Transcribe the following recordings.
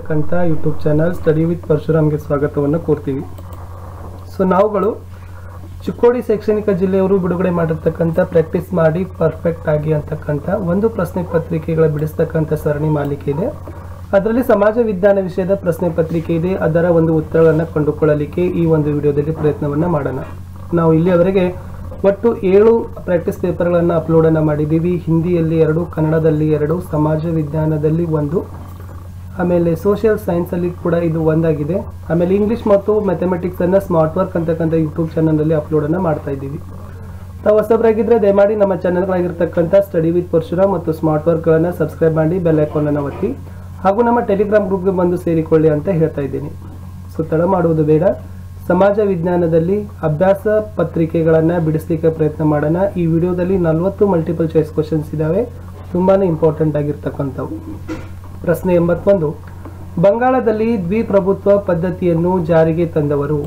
ಇರ್ತಕ್ಕಂಥ YouTube channel study with ಪರಶುರಾಮ್ಗೆ ಸ್ವಾಗತವನ್ನು ಕೋರ್ತೀವಿ ಸೊ ನಾವುಗಳು ಚಿಕ್ಕೋಡಿ ಶೈಕ್ಷಣಿಕ ಜಿಲ್ಲೆಯವರು ಬಿಡುಗಡೆ ಮಾಡಿರ್ತಕ್ಕಂಥ ಪ್ರಾಕ್ಟೀಸ್ ಮಾಡಿ ಪರ್ಫೆಕ್ಟ್ ಆಗಿ ಅಂತಕ್ಕಂಥ ಒಂದು ಪ್ರಶ್ನೆ ಪತ್ರಿಕೆಗಳ ಬಿಡಿಸ್ತಕ್ಕಂಥ ಸರಣಿ ಮಾಲಿಕೆ ಇದೆ ಅದರಲ್ಲಿ ಸಮಾಜ ವಿಜ್ಞಾನ ವಿಷಯದ ಪ್ರಶ್ನೆ ಪತ್ರಿಕೆ ಇದೆ ಅದರ ಒಂದು ಉತ್ತರಗಳನ್ನು ಕಂಡುಕೊಳ್ಳಲಿಕ್ಕೆ ಈ ಒಂದು ವಿಡಿಯೋದಲ್ಲಿ ಪ್ರಯತ್ನವನ್ನು ಮಾಡೋಣ ನಾವು ಇಲ್ಲಿಯವರೆಗೆ ಒಟ್ಟು ಏಳು ಪ್ರಾಕ್ಟೀಸ್ ಪೇಪರ್ಗಳನ್ನು ಅಪ್ಲೋಡನ್ನು ಮಾಡಿದ್ದೀವಿ ಹಿಂದಿಯಲ್ಲಿ ಎರಡು ಕನ್ನಡದಲ್ಲಿ ಎರಡು ಸಮಾಜ ವಿಜ್ಞಾನದಲ್ಲಿ ಒಂದು ಆಮೇಲೆ ಸೋಷಿಯಲ್ ಸೈನ್ಸಲ್ಲಿ ಕೂಡ ಇದು ಒಂದಾಗಿದೆ ಆಮೇಲೆ ಇಂಗ್ಲಿಷ್ ಮತ್ತು ಮ್ಯಾಥಮೆಟಿಕ್ಸನ್ನು ಸ್ಮಾರ್ಟ್ ವರ್ಕ್ ಅಂತಕ್ಕಂಥ ಯೂಟ್ಯೂಬ್ ಚಾನಲಲ್ಲಿ ಅಪ್ಲೋಡನ್ನು ಮಾಡ್ತಾ ಇದ್ದೀವಿ ತಾವು ಹೊಸಬರಾಗಿದ್ದರೆ ದಯಮಾಡಿ ನಮ್ಮ ಚಾನಲ್ಗಳಾಗಿರ್ತಕ್ಕಂಥ ಸ್ಟಡಿ ವಿತ್ ಪರಶುರಾಮ್ ಮತ್ತು ಸ್ಮಾರ್ಟ್ ವರ್ಕ್ಗಳನ್ನು ಸಬ್ಸ್ಕ್ರೈಬ್ ಮಾಡಿ ಬೆಲ್ ಐಕಾನನ್ನು ಒತ್ತಿ ಹಾಗೂ ನಮ್ಮ ಟೆಲಿಗ್ರಾಮ್ ಗ್ರೂಪ್ಗೆ ಬಂದು ಸೇರಿಕೊಳ್ಳಿ ಅಂತ ಹೇಳ್ತಾ ಇದ್ದೀನಿ ಸೊ ತಡ ಮಾಡುವುದು ಬೇಡ ಸಮಾಜ ವಿಜ್ಞಾನದಲ್ಲಿ ಅಭ್ಯಾಸ ಪತ್ರಿಕೆಗಳನ್ನು ಬಿಡಿಸ್ಲಿಕ್ಕೆ ಪ್ರಯತ್ನ ಮಾಡೋಣ ಈ ವಿಡಿಯೋದಲ್ಲಿ ನಲವತ್ತು ಮಲ್ಟಿಪಲ್ ಚಾಯ್ಸ್ ಕ್ವಶನ್ಸ್ ಇದ್ದಾವೆ ತುಂಬಾ ಇಂಪಾರ್ಟೆಂಟ್ ಆಗಿರ್ತಕ್ಕಂಥವು ಪ್ರಶ್ನೆ ಎಂಬತ್ತೊಂದು ಬಂಗಾಳದಲ್ಲಿ ದ್ವಿಪ್ರಭುತ್ವ ಪದ್ಧತಿಯನ್ನು ಜಾರಿಗೆ ತಂದವರು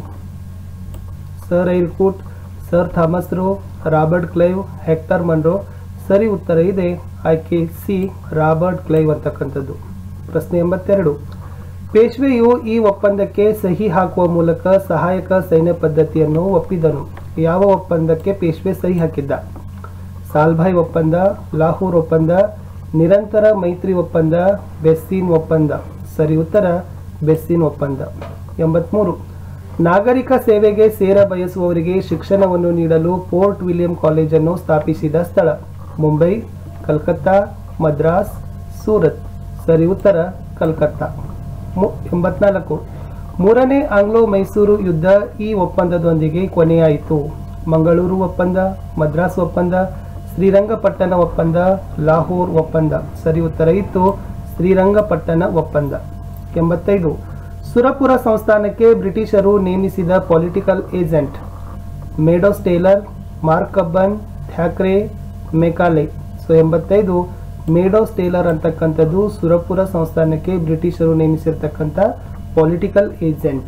sir Eyre Coote sir Thomas Roe Robert Clive Hector Munro ಸರಿ ಉತ್ತರ ಇದೆ ಆಯ್ಕೆ ಸಿ ರಾಬರ್ಟ್ ಕ್ಲೈವ್ ಅಂತಕ್ಕಂಥದ್ದು ಪ್ರಶ್ನೆ ಎಂಬತ್ತೆರಡು ಪೇಶ್ವೆಯು ಈ ಒಪ್ಪಂದಕ್ಕೆ ಸಹಿ ಹಾಕುವ ಮೂಲಕ ಸಹಾಯಕ ಸೈನ್ಯ ಪದ್ಧತಿಯನ್ನು ಒಪ್ಪಿದನು ಯಾವ ಒಪ್ಪಂದಕ್ಕೆ ಪೇಶ್ವೆ ಸಹಿ ಹಾಕಿದ್ದ ಸಾಲ್ಭಾಯ್ ಒಪ್ಪಂದ ಲಾಹೋರ್ ಒಪ್ಪಂದ ನಿರಂತರ ಮೈತ್ರಿ ಒಪ್ಪಂದ ಬೆಸ್ಸೀನ್ ಒಪ್ಪಂದ ಸರಿ ಉತ್ತರ ಬೆಸ್ಸೀನ್ ಒಪ್ಪಂದ ಎಂಬತ್ಮೂರು ನಾಗರಿಕ ಸೇವೆಗೆ ಸೇರ ಬಯಸುವವರಿಗೆ ಶಿಕ್ಷಣವನ್ನು ನೀಡಲು ಪೋರ್ಟ್ ವಿಲಿಯಂ ಕಾಲೇಜನ್ನು ಸ್ಥಾಪಿಸಿದ ಸ್ಥಳ ಮುಂಬೈ ಕಲ್ಕತ್ತಾ ಮದ್ರಾಸ್ ಸೂರತ್ ಸರಿ ಉತ್ತರ ಕಲ್ಕತ್ತಾ ಮು ಎಂಬತ್ನಾಲ್ಕು ಮೂರನೇ ಆಂಗ್ಲೋ ಮೈಸೂರು ಯುದ್ಧ ಈ ಒಪ್ಪಂದದೊಂದಿಗೆ ಕೊನೆಯಾಯಿತು ಮಂಗಳೂರು ಒಪ್ಪಂದ ಮದ್ರಾಸ್ ಒಪ್ಪಂದ ಶ್ರೀರಂಗಪಟ್ಟಣ ಒಪ್ಪಂದ ಲಾಹೋರ್ ಒಪ್ಪಂದ ಸರಿ ಉತ್ತರ ಇತ್ತು ಶ್ರೀರಂಗಪಟ್ಟಣ ಒಪ್ಪಂದ ಎಂಬತ್ತೈದು ಸುರಪುರ ಸಂಸ್ಥಾನಕ್ಕೆ ಬ್ರಿಟಿಷರು ನೇಮಿಸಿದ political agent Meadows Taylor Mark Cubbon Thackeray Macaulay so ಎಂಬತ್ತೈದು ಮೇಡೋಸ್ ಟೇಲರ್ ಅಂತಕ್ಕಂಥದ್ದು ಸುರಪುರ ಸಂಸ್ಥಾನಕ್ಕೆ ಬ್ರಿಟಿಷರು ನೇಮಿಸಿರ್ತಕ್ಕಂಥ ಪೊಲಿಟಿಕಲ್ ಏಜೆಂಟ್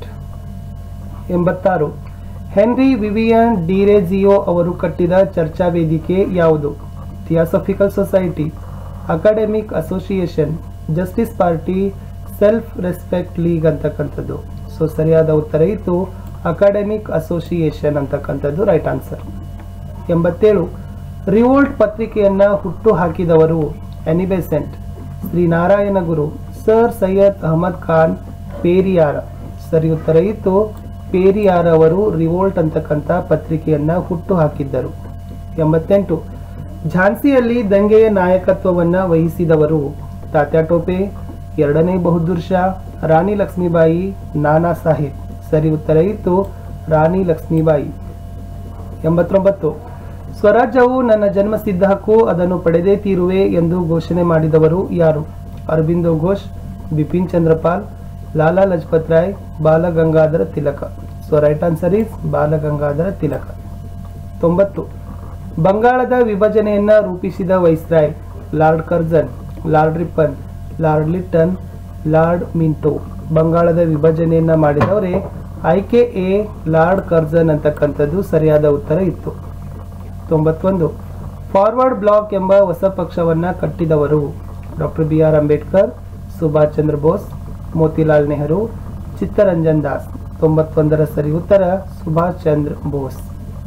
ಎಂಬತ್ತಾರು ಹೆನ್ರಿ ವಿವಿಯನ್ ಡಿರೆಜಿಯೋ ಅವರು ಕಟ್ಟಿದ ಚರ್ಚಾ ವೇದಿಕೆ ಯಾವುದು theosophical society academic association justice party self respect league ಅಂತಕ್ಕಂಥದ್ದು ಸೊ ಸರಿಯಾದ ಉತ್ತರ ಇತ್ತು ಅಕಾಡೆಮಿಕ್ ಅಸೋಸಿಯೇಷನ್ ಅಂತಕ್ಕಂಥದ್ದು ರೈಟ್ ಆನ್ಸರ್ ಎಂಬತ್ತೇಳು ರಿವೋಲ್ಟ್ ಪತ್ರಿಕೆಯನ್ನ ಹುಟ್ಟು ಹಾಕಿದವರು ಎನಿಬೆಸೆಂಟ್ ಶ್ರೀ ನಾರಾಯಣ ಗುರು ಸರ್ ಸೈಯದ್ ಅಹಮದ್ ಖಾನ್ ಪೇರಿಯಾರ ಸರಿ ಉತ್ತರ ಇತ್ತು ಪೇರಿಯಾರ್ ಅವರು ರಿವೋಲ್ಟ್ ಅಂತಕ್ಕಂಥ ಪತ್ರಿಕೆಯನ್ನ ಹುಟ್ಟು ಹಾಕಿದ್ದರು ಎಂಬತ್ತೆಂಟು ಝಾನ್ಸಿಯಲ್ಲಿ ದಂಗೆಯ ನಾಯಕತ್ವವನ್ನ ವಹಿಸಿದವರು ತಾತ್ಯಾ ಟೋಪೆ ಎರಡನೇ ಬಹದ್ದೂರ್ ಶಾ ರಾಣಿ ಲಕ್ಷ್ಮೀಬಾಯಿ ನಾನಾ ಸಾಹಿಬ್ ಸರಿ ಉತ್ತರ ಇತ್ತು ರಾಣಿ ಲಕ್ಷ್ಮೀಬಾಯಿ ಎಂಬತ್ತೊಂಬತ್ತು ಸ್ವರಾಜ್ಯವು ನನ್ನ ಜನ್ಮಸಿದ್ಧ ಹಕ್ಕು ಅದನ್ನು ಪಡೆದೇ ತೀರುವೆ ಎಂದು ಘೋಷಣೆ ಮಾಡಿದವರು ಯಾರು ಅರವಿಂದೋ ಘೋಷ್ ಬಿಪಿನ್ ಚಂದ್ರಪಾಲ್ ಲಾಲಾ Lajpat Rai Balagangadhara Tilak so right answer is Balagangadhara Tilak ತೊಂಬತ್ತು ಬಂಗಾಳದ ವಿಭಜನೆಯನ್ನ ರೂಪಿಸಿದ viceroy lord Curzon lord Ripon lord Lytton lord Minto ಬಂಗಾಳದ ವಿಭಜನೆಯನ್ನ ಮಾಡಿದವರೇ ಆಯ್ಕೆ ಎ ಲಾರ್ಡ್ ಕರ್ಜನ್ ಅಂತಕ್ಕಂಥದ್ದು ಸರಿಯಾದ ಉತ್ತರ ಇತ್ತು ತೊಂಬತ್ತೊಂದು ಫಾರ್ವರ್ಡ್ ಬ್ಲಾಕ್ ಎಂಬ ಹೊಸ ಪಕ್ಷವನ್ನ ಕಟ್ಟಿದವರು doctor B R Ambedkar Subhash Chandra Bose Motilal Nehru Chittaranjan Das ತೊಂಬತ್ತೊಂದರ ಸರಿ ಉತ್ತರ ಸುಭಾಷ್ ಚಂದ್ರ ಬೋಸ್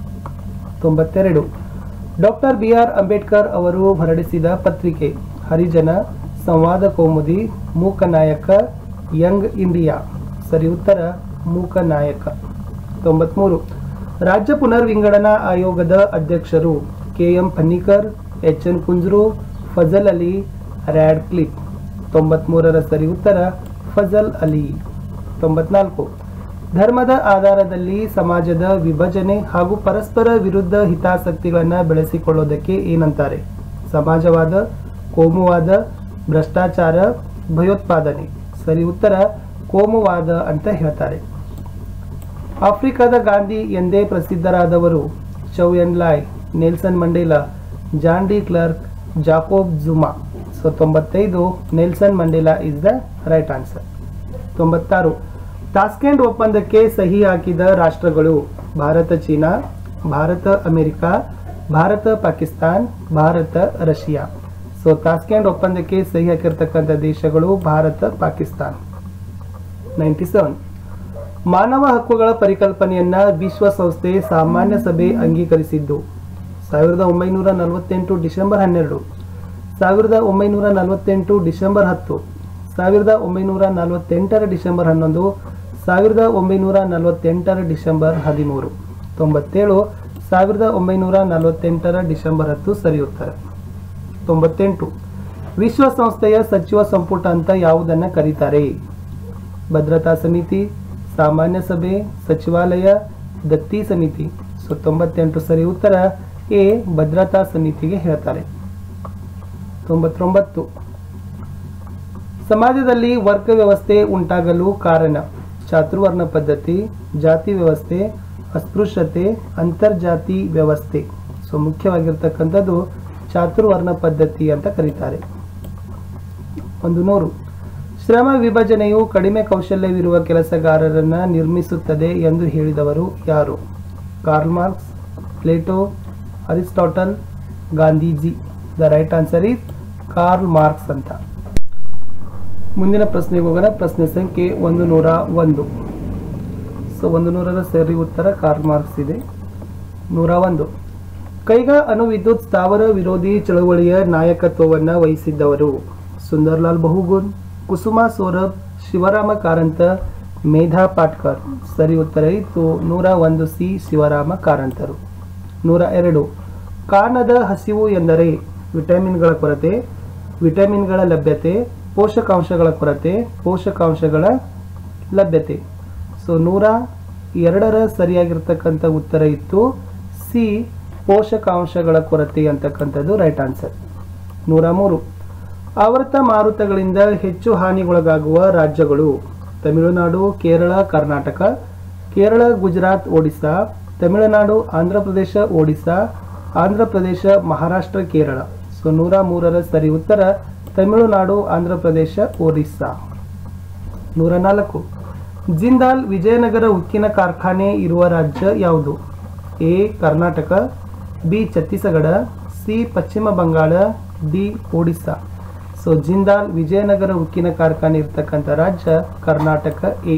ತೊಂಬತ್ತೆರಡು ಡಾಕ್ಟರ್ ಬಿ ಆರ್ ಅಂಬೇಡ್ಕರ್ ಅವರು ಹೊರಡಿಸಿದ ಪತ್ರಿಕೆ ಹರಿಜನ ಸಂವಾದ ಕೌಮುದಿ ಮೂಕನಾಯಕ ಯಂಗ್ ಇಂಡಿಯಾ ಸರಿ ಉತ್ತರ ಮೂಕನಾಯಕ ತೊಂಬತ್ಮೂರು ರಾಜ್ಯ ಪುನರ್ವಿಂಗಡನಾ ಆಯೋಗದ ಅಧ್ಯಕ್ಷರು K M Panikkar H N Kunzru Fazal Ali Radcliffe ತೊಂಬತ್ಮೂರರ ಸರಿ ಉತ್ತರ ಫಜಲ್ ಅಲಿ ತೊಂಬತ್ನಾಲ್ಕು ಧರ್ಮದ ಆಧಾರದಲ್ಲಿ ಸಮಾಜದ ವಿಭಜನೆ ಹಾಗೂ ಪರಸ್ಪರ ವಿರುದ್ಧ ಹಿತಾಸಕ್ತಿಗಳನ್ನು ಬೆಳೆಸಿಕೊಳ್ಳೋದಕ್ಕೆ ಏನಂತಾರೆ ಸಮಾಜವಾದ ಕೋಮುವಾದ ಭ್ರಷ್ಟಾಚಾರ ಭಯೋತ್ಪಾದನೆ ಸರಿ ಉತ್ತರ ಕೋಮುವಾದ ಅಂತ ಹೇಳ್ತಾರೆ ಆಫ್ರಿಕಾದ ಗಾಂಧಿ ಎಂದೇ ಪ್ರಸಿದ್ಧರಾದವರು Chou En Lai Nelson Mandela John de Klerk Jacob Zuma so ತೊಂಬತ್ತೈದು Nelson Mandela is the right answer ತೊಂಬತ್ತಾರು ತಾಸ್ಕೆಂಡ್ ಒಪ್ಪಂದಕ್ಕೆ ಸಹಿ ಹಾಕಿದ ರಾಷ್ಟ್ರಗಳು Bharat China Bharat America Bharat Pakistan Bharat Russia so Tashkent ಒಪ್ಪಂದಕ್ಕೆ ಸಹಿ ಹಾಕಿರ್ತಕ್ಕಂಥ ದೇಶಗಳು ಭಾರತ ಪಾಕಿಸ್ತಾನ್ ನೈಂಟಿ ಸೆವೆನ್ ಮಾನವ ಹಕ್ಕುಗಳ ಪರಿಕಲ್ಪನೆಯನ್ನ ವಿಶ್ವಸಂಸ್ಥೆ ಸಾಮಾನ್ಯ ಸಭೆ ಅಂಗೀಕರಿಸಿದ್ದು ಸಾವಿರದ ಒಂಬೈನೂರ ನಲವತ್ತೆಂಟು ಡಿಸೆಂಬರ್ ಹನ್ನೆರಡು ಸಾವಿರದ ಒಂಬೈನೂರ ನಲವತ್ತೆಂಟು ಡಿಸೆಂಬರ್ ಹತ್ತು ಸಾವಿರದ ಒಂಬೈನೂರ ನಲವತ್ತೆಂಟರ ಡಿಸೆಂಬರ್ ಹನ್ನೊಂದು ಸಾವಿರದ ಒಂಬೈನೂರ ನಲವತ್ತೆಂಟರ ಡಿಸೆಂಬರ್ ಹದಿಮೂರು ತೊಂಬತ್ತೇಳು ಸಾವಿರದ ಒಂಬೈನೂರ ನಲವತ್ತೆಂಟರ ಡಿಸೆಂಬರ್ ಹತ್ತು ಸರಿ ಉತ್ತರ ತೊಂಬತ್ತೆಂಟು ವಿಶ್ವಸಂಸ್ಥೆಯ ಸಚಿವ ಸಂಪುಟ ಅಂತ ಯಾವುದನ್ನು ಕರೀತಾರೆ ಭದ್ರತಾ ಸಮಿತಿ ಸಾಮಾನ್ಯ ಸಭೆ ಸಚಿವಾಲಯ ದತ್ತಿ ಸಮಿತಿ ಸೊ ತೊಂಬತ್ತೆಂಟು ಸರಿ ಉತ್ತರ ಎ ಭದ್ರತಾ ಸಮಿತಿಗೆ ಹೇಳ್ತಾರೆ ತೊಂಬತ್ತೊಂಬತ್ತು ಸಮಾಜದಲ್ಲಿ ವರ್ಗ ವ್ಯವಸ್ಥೆ ಉಂಟಾಗಲು ಕಾರಣ ಚಾತುರ್ವರ್ಣ ಪದ್ಧತಿ ಜಾತಿ ವ್ಯವಸ್ಥೆ ಅಸ್ಪೃಶ್ಯತೆ ಅಂತರ್ಜಾತಿ ವ್ಯವಸ್ಥೆ ಸೊ ಮುಖ್ಯವಾಗಿರ್ತಕ್ಕಂಥದ್ದು ಚಾತುರ್ವರ್ಣ ಪದ್ಧತಿ ಅಂತ ಕರೀತಾರೆ ಒಂದು ನೂರು ಶ್ರಮ ವಿಭಜನೆಯು ಕಡಿಮೆ ಕೌಶಲ್ಯವಿರುವ ಕೆಲಸಗಾರರನ್ನ ನಿರ್ಮಿಸುತ್ತದೆ ಎಂದು ಹೇಳಿದವರು ಯಾರು Karl Marx Plato Aristotle Gandhiji the right answer is Karl Marx ಅಂತ ಮುಂದಿನ ಪ್ರಶ್ನೆಗೆ ಹೋಗೋಣ ಪ್ರಶ್ನೆ ಸಂಖ್ಯೆ ಒಂದು ನೂರ ಒಂದು ಸೊ ಒಂದು ನೂರರ ಸರಿ ಉತ್ತರ ಕಾರ್ಲ್ ಮಾರ್ಕ್ಸ್ ಇದೆ ನೂರ ಒಂದು ಕೈಗಾ ಅಣು ವಿದ್ಯುತ್ ಸ್ಥಾವರ ವಿರೋಧಿ ಚಳವಳಿಯ ನಾಯಕತ್ವವನ್ನು ವಹಿಸಿದ್ದವರು ಸುಂದರ್ಲಾಲ್ ಬಹುಗುಣ್ ಕುಸುಮಾ ಸೌರಭ್ ಶಿವರಾಮ ಕಾರಂತ ಮೇಧಾ ಪಾಟ್ಕರ್ ಸರಿ ಉತ್ತರ ಇತ್ತು ನೂರ ಒಂದು ಸಿ ಶಿವರಾಮ ಕಾರಂತರು ನೂರ ಎರಡು ಕಾರಣದ ಹಸಿವು ಎಂದರೆ ವಿಟಮಿನ್ಗಳ ಕೊರತೆ ವಿಟಮಿನ್ಗಳ ಲಭ್ಯತೆ ಪೋಷಕಾಂಶಗಳ ಕೊರತೆ ಪೋಷಕಾಂಶಗಳ ಲಭ್ಯತೆ ಸೊ ನೂರ ಎರಡರ ಸರಿಯಾಗಿರ್ತಕ್ಕಂಥ ಉತ್ತರ ಇತ್ತು ಸಿ ಪೋಷಕಾಂಶಗಳ ಕೊರತೆ ಅಂತಕ್ಕಂಥದ್ದು ರೈಟ್ ಆನ್ಸರ್ ನೂರ ಮೂರು ಆವರ್ತ ಮಾರುತಗಳಿಂದ ಹೆಚ್ಚು ಹಾನಿಗೊಳಗಾಗುವ ರಾಜ್ಯಗಳು ತಮಿಳುನಾಡು ಕೇರಳ ಕರ್ನಾಟಕ ಕೇರಳ ಗುಜರಾತ್ ಒಡಿಸ್ಸಾ ತಮಿಳುನಾಡು ಆಂಧ್ರ ಪ್ರದೇಶ ಒಡಿಸ್ಸಾ ಆಂಧ್ರ ಪ್ರದೇಶ ಮಹಾರಾಷ್ಟ್ರ ಕೇರಳ ಸೊ ನೂರ ಮೂರರ ಸರಿ ಉತ್ತರ ತಮಿಳುನಾಡು ಆಂಧ್ರ ಪ್ರದೇಶ ಒರಿಸ್ಸಾ ನೂರ ನಾಲ್ಕು ಜಿಂದಾಲ್ ವಿಜಯನಗರ ಉಕ್ಕಿನ ಕಾರ್ಖಾನೆ ಇರುವ ರಾಜ್ಯ ಯಾವುದು A Karnataka B Chhattisgarh C Pashchima Bangala D Odissa so Jindal Vijayanagara ಉಕ್ಕಿನ ಕಾರ್ಖಾನೆ ಇರ್ತಕ್ಕಂಥ ರಾಜ್ಯ ಕರ್ನಾಟಕ ಎ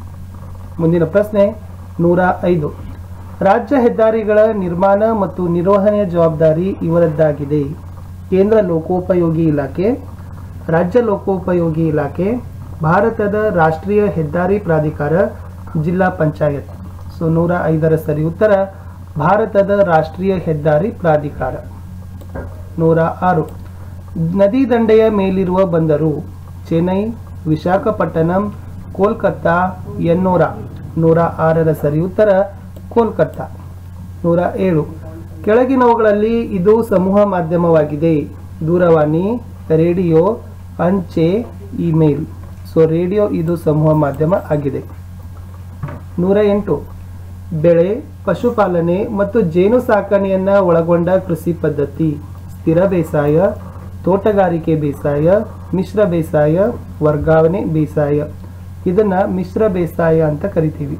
ಮುಂದಿನ ಪ್ರಶ್ನೆ ನೂರ ಐದು ರಾಜ್ಯ ಹೆದ್ದಾರಿಗಳ ನಿರ್ಮಾಣ ಮತ್ತು ನಿರ್ವಹಣೆಯ ಜವಾಬ್ದಾರಿ ಇವರದ್ದಾಗಿದೆ ಕೇಂದ್ರ ಲೋಕೋಪಯೋಗಿ ಇಲಾಖೆ ರಾಜ್ಯ ಲೋಕೋಪಯೋಗಿ ಇಲಾಖೆ ಭಾರತದ ರಾಷ್ಟ್ರೀಯ ಹೆದ್ದಾರಿ ಪ್ರಾಧಿಕಾರ ಜಿಲ್ಲಾ ಪಂಚಾಯತ್ ಸೊ ನೂರ ಐದರ ಸರಿ ಉತ್ತರ ಭಾರತದ ರಾಷ್ಟ್ರೀಯ ಹೆದ್ದಾರಿ ಪ್ರಾಧಿಕಾರ ನೂರ ಆರು ನದಿ ದಂಡೆಯ ಮೇಲಿರುವ ಬಂದರು ಚೆನ್ನೈ ವಿಶಾಖಪಟ್ಟಣಂ ಕೋಲ್ಕತ್ತಾ ಎನ್ನೋರ ನೂರ ಆರರ ಸರಿ ಉತ್ತರ ಕೋಲ್ಕತ್ತಾ ನೂರ ಏಳು ಕೆಳಗಿನವುಗಳಲ್ಲಿ ಇದು ಸಮೂಹ ಮಾಧ್ಯಮವಾಗಿದೆ ದೂರವಾಣಿ ರೇಡಿಯೋ ಅಂಚೆ ಇಮೇಲ್ ಸೊ ರೇಡಿಯೋ ಇದು ಸಮೂಹ ಮಾಧ್ಯಮ ಆಗಿದೆ ನೂರ ಎಂಟು ಬೆಳೆ ಪಶುಪಾಲನೆ ಮತ್ತು ಜೇನು ಸಾಕಣೆಯನ್ನ ಒಳಗೊಂಡ ಕೃಷಿ ಪದ್ಧತಿ ಸ್ಥಿರ ಬೇಸಾಯ ತೋಟಗಾರಿಕೆ ಬೇಸಾಯ ಮಿಶ್ರ ಬೇಸಾಯ ವರ್ಗಾವಣೆ ಬೇಸಾಯ ಇದನ್ನ ಮಿಶ್ರ ಬೇಸಾಯ ಅಂತ ಕರಿತೀವಿ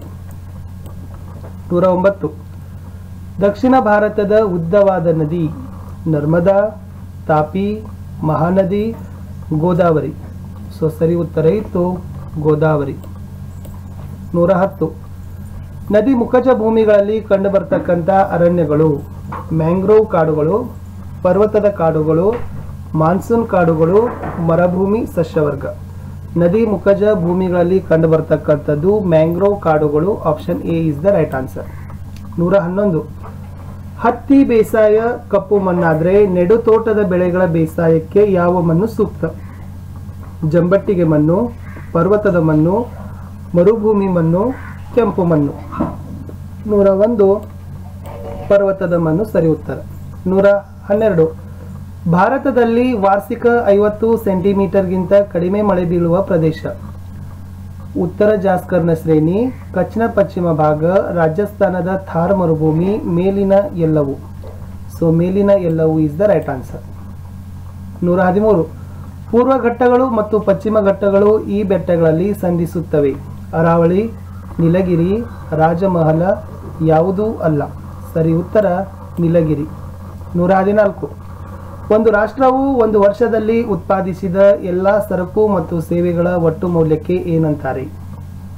ನೂರ ಒಂಬತ್ತು ದಕ್ಷಿಣ ಭಾರತದ ಉದ್ದವಾದ ನದಿ ನರ್ಮದಾ ತಾಪಿ ಮಹಾನದಿ ಗೋದಾವರಿ ಸೊ ಸರಿ ಉತ್ತರ ಇತ್ತು ಗೋದಾವರಿ ನೂರ ಹತ್ತು ನದಿ ಮುಖಜ ಭೂಮಿಗಳಲ್ಲಿ ಕಂಡುಬರ್ತಕ್ಕಂಥ ಅರಣ್ಯಗಳು ಮ್ಯಾಂಗ್ರೋವ್ ಕಾಡುಗಳು ಪರ್ವತದ ಕಾಡುಗಳು ಮಾನ್ಸೂನ್ ಕಾಡುಗಳು ಮರುಭೂಮಿ ಸಸ್ಯವರ್ಗ ನದಿ ಮುಖಜ ಭೂಮಿಗಳಲ್ಲಿ ಕಂಡುಬರ್ತಕ್ಕಂಥದ್ದು ಮ್ಯಾಂಗ್ರೋವ್ ಕಾಡುಗಳು option A is the right answer ನೂರ ಹನ್ನೊಂದು ಹತ್ತಿ ಬೇಸಾಯ ಕಪ್ಪು ಮಣ್ಣಾದ್ರೆ ನೆಡು ತೋಟದ ಬೆಳೆಗಳ ಬೇಸಾಯಕ್ಕೆ ಯಾವ ಮಣ್ಣು ಸೂಕ್ತ ಜಂಬಟ್ಟಿಗೆ ಮಣ್ಣು ಪರ್ವತದ ಮಣ್ಣು ಮರುಭೂಮಿ ಮಣ್ಣು ಕೆಂಪು ಮಣ್ಣು ನೂರ ಒಂದು ಪರ್ವತದ ಮಣ್ಣು ಸರಿ ಉತ್ತರ ನೂರ ಹನ್ನೆರಡು ಭಾರತದಲ್ಲಿ ವಾರ್ಷಿಕ ಐವತ್ತು ಸೆಂಟಿಮೀಟರ್ಗಿಂತ ಕಡಿಮೆ ಮಳೆ ಬೀಳುವ ಪ್ರದೇಶ ಉತ್ತರ ಜಾಸ್ಕರ್ನ ಶ್ರೇಣಿ ಕಚ್ನ ಪಶ್ಚಿಮ ಭಾಗ ರಾಜಸ್ಥಾನದ ಥಾರ್ ಮರುಭೂಮಿ ಮೇಲಿನ ಎಲ್ಲವು ಸೊ ಮೇಲಿನ ಎಲ್ಲವು ಇಸ್ ದ ರೈಟ್ ಆನ್ಸರ್ ನೂರ ಹದಿಮೂರು ಪೂರ್ವ ಘಟ್ಟಗಳು ಮತ್ತು ಪಶ್ಚಿಮ ಘಟ್ಟಗಳು ಈ ಬೆಟ್ಟಗಳಲ್ಲಿ ಸಂಧಿಸುತ್ತವೆ ಅರಾವಳಿ ನೀಲಗಿರಿ ರಾಜಮಹಲ ಯಾವುದೂ ಅಲ್ಲ ಸರಿ ಉತ್ತರ ನೀಲಗಿರಿ ನೂರ ಹದಿನಾಲ್ಕು ಒಂದು ರಾಷ್ಟ್ರವು ಒಂದು ವರ್ಷದಲ್ಲಿ ಉತ್ಪಾದಿಸಿದ ಎಲ್ಲ ಸರಕು ಮತ್ತು ಸೇವೆಗಳ ಒಟ್ಟು ಮೌಲ್ಯಕ್ಕೆ ಏನಂತಾರೆ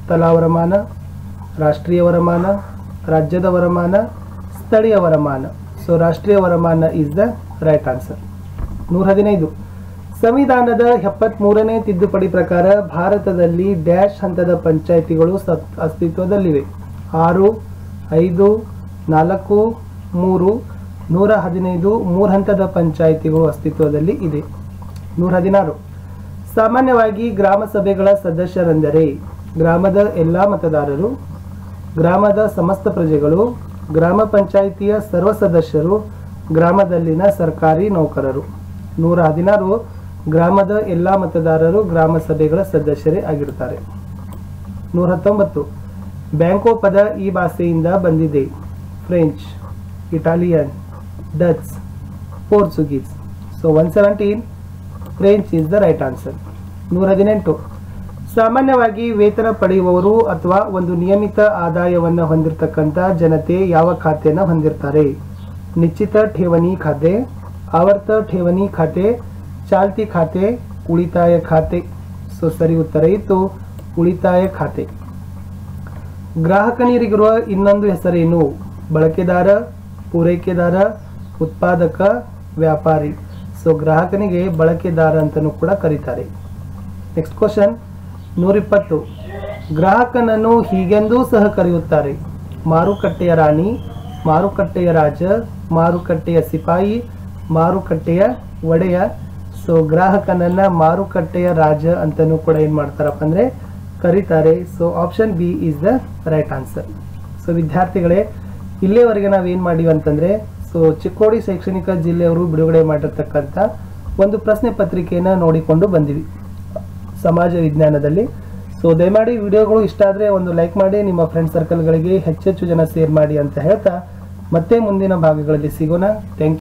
ತಲಾ ವರಮಾನ ರಾಷ್ಟ್ರೀಯ ವರಮಾನ ರಾಜ್ಯದ ವರಮಾನ ಸ್ಥಳೀಯ ವರಮಾನ ಸೊ ರಾಷ್ಟ್ರೀಯ ವರಮಾನ ಇಸ್ ದ ರೈಟ್ ಆನ್ಸರ್ ನೂರ ಹದಿನೈದು ಸಂವಿಧಾನದ ಎಪ್ಪತ್ಮೂರನೇ ತಿದ್ದುಪಡಿ ಪ್ರಕಾರ ಭಾರತದಲ್ಲಿ ಡ್ಯಾಶ್ ಹಂತದ ಪಂಚಾಯಿತಿಗಳು ಸತ್- ಅಸ್ತಿತ್ವದಲ್ಲಿವೆ ಆರು ಐದು ನಾಲ್ಕು ಮೂರು ನೂರ ಹದಿನೈದು ಮೂರು ಹಂತದ ಪಂಚಾಯಿತಿಗಳು ಅಸ್ತಿತ್ವದಲ್ಲಿ ಇದೆ ನೂರ ಹದಿನಾರು ಸಾಮಾನ್ಯವಾಗಿ ಗ್ರಾಮ ಸಭೆಗಳ ಸದಸ್ಯರೆಂದರೆ ಗ್ರಾಮದ ಎಲ್ಲ ಮತದಾರರು ಗ್ರಾಮದ ಸಮಸ್ತ ಪ್ರಜೆಗಳು ಗ್ರಾಮ ಪಂಚಾಯಿತಿಯ ಸರ್ವ ಸದಸ್ಯರು ಗ್ರಾಮದಲ್ಲಿನ ಸರ್ಕಾರಿ ನೌಕರರು ನೂರ ಹದಿನಾರು ಗ್ರಾಮದ ಎಲ್ಲ ಮತದಾರರು ಗ್ರಾಮ ಸಭೆಗಳ ಸದಸ್ಯರೇ ಆಗಿರ್ತಾರೆ ನೂರ ಹತ್ತೊಂಬತ್ತು ಬ್ಯಾಂಕೋ ಪದ ಈ ಭಾಷೆಯಿಂದ ಬಂದಿದೆ French Italian Dutch Portuguese so one seventeen French is the right answer ನೂರ ಹದಿನೆಂಟು ಸಾಮಾನ್ಯವಾಗಿ ವೇತನ ಪಡೆಯುವವರು ಅಥವಾ ಒಂದು ನಿಯಮಿತ ಆದಾಯವನ್ನು ಹೊಂದಿರತಕ್ಕಂಥ ಜನತೆ ಯಾವ ಖಾತೆಯನ್ನು ಹೊಂದಿರ್ತಾರೆ ನಿಶ್ಚಿತ ಠೇವಣಿ ಖಾತೆ ಆವರ್ತ ಠೇವಣಿ ಖಾತೆ ಚಾಲ್ತಿ ಖಾತೆ ಉಳಿತಾಯ ಖಾತೆ ಸೊ ಸರಿ ಉತ್ತರ ಇತ್ತು ಉಳಿತಾಯ ಖಾತೆ ಗ್ರಾಹಕನಿಗಿರುವ ಇನ್ನೊಂದು ಹೆಸರೇನು ಬಳಕೆದಾರ ಪೂರೈಕೆದಾರ ಉತ್ಪಾದಕ ವ್ಯಾಪಾರಿ ಸೊ ಗ್ರಾಹಕನಿಗೆ ಬಳಕೆದಾರ ಅಂತಲೂ ಕೂಡ ಕರೀತಾರೆ ನೆಕ್ಸ್ಟ್ ಕ್ವಶನ್ ನೂರಿಪ್ಪತ್ತು ಗ್ರಾಹಕನನ್ನು ಹೀಗೆಂದೂ ಸಹ ಕರೆಯುತ್ತಾರೆ ಮಾರುಕಟ್ಟೆಯ ರಾಣಿ ಮಾರುಕಟ್ಟೆಯ ರಾಜ ಮಾರುಕಟ್ಟೆಯ ಸಿಪಾಯಿ ಮಾರುಕಟ್ಟೆಯ ಒಡೆಯ ಸೊ ಗ್ರಾಹಕನನ್ನ ಮಾರುಕಟ್ಟೆಯ ರಾಜ ಅಂತಲೂ ಕೂಡ ಏನು ಮಾಡ್ತಾರಪ್ಪ ಅಂದರೆ ಕರೀತಾರೆ so option B is the right answer so ವಿದ್ಯಾರ್ಥಿಗಳೇ ಇಲ್ಲಿಯವರೆಗೆ ನಾವೇನು ಮಾಡಿವಿ ಅಂತಂದರೆ ಸೊ ಚಿಕ್ಕೋಡಿ ಶೈಕ್ಷಣಿಕ ಜಿಲ್ಲೆಯವರು ಬಿಡುಗಡೆ ಮಾಡಿರ್ತಕ್ಕಂಥ ಒಂದು ಪ್ರಶ್ನೆ ಪತ್ರಿಕೆಯನ್ನು ನೋಡಿಕೊಂಡು ಬಂದಿವಿ ಸಮಾಜ ವಿಜ್ಞಾನದಲ್ಲಿ ಸೊ ದಯಮಾಡಿ ವಿಡಿಯೋಗಳು ಇಷ್ಟ ಆದರೆ ಒಂದು ಲೈಕ್ ಮಾಡಿ ನಿಮ್ಮ ಫ್ರೆಂಡ್ ಸರ್ಕಲ್ಗಳಿಗೆ ಹೆಚ್ಚೆಚ್ಚು ಜನ ಶೇರ್ ಮಾಡಿ ಅಂತ ಹೇಳ್ತಾ ಮತ್ತೆ ಮುಂದಿನ ಭಾಗಗಳಲ್ಲಿ ಸಿಗೋಣ ಥ್ಯಾಂಕ್